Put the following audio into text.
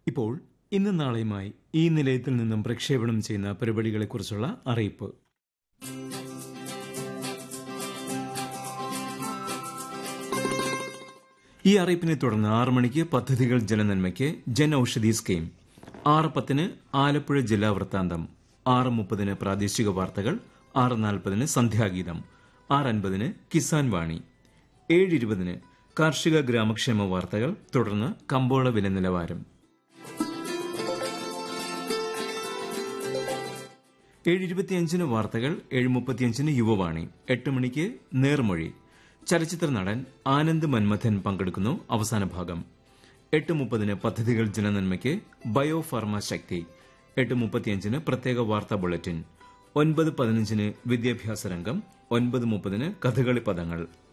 ഇപ്പോൾ ഇന്നും നാളെയുമായി ഈ നിലയത്തിൽ നിന്നും പ്രക്ഷേപണം ചെയ്യുന്ന പരിപാടികളെക്കുറിച്ചുള്ള അറിയിപ്പ് ഈ അറിയിപ്പിനെ തുടർന്ന് ആറ് മണിക്ക് പദ്ധതികൾ ജനനന്മയ്ക്ക് ജൻ ഔഷധി സ്കീം ആറ് പത്തിന് ആലപ്പുഴ ജില്ലാ വൃത്താന്തം ആറ് മുപ്പതിന് പ്രാദേശിക വാർത്തകൾ ആറ് നാൽപ്പതിന് സന്ധ്യാഗീതം ആറ് അൻപതിന് കിസാൻ വാണി ഏഴ് ഇരുപതിന് കാർഷിക ഗ്രാമക്ഷേമ വാർത്തകൾ തുടർന്ന് കമ്പോള വില നിലവാരം ഏഴ് ഇരുപത്തിയഞ്ചിന് വാർത്തകൾ ഏഴ് മുപ്പത്തിയഞ്ചിന് യുവവാണി എട്ട് മണിക്ക് നേർമൊഴി ചലച്ചിത്ര നടൻ ആനന്ദ് മന്മഥൻ പങ്കെടുക്കുന്നു അവസാന ഭാഗം എട്ട് മുപ്പതിന് പദ്ധതികൾ ജനനന്മയ്ക്ക് ബയോ ഫാർമ ശക്തി എട്ട് മുപ്പത്തിയഞ്ചിന് പ്രത്യേക വാർത്താ ബുള്ളറ്റിൻ ഒൻപത് പതിനഞ്ചിന് വിദ്യാഭ്യാസ രംഗം ഒൻപത് മുപ്പതിന് കഥകളി പദങ്ങൾ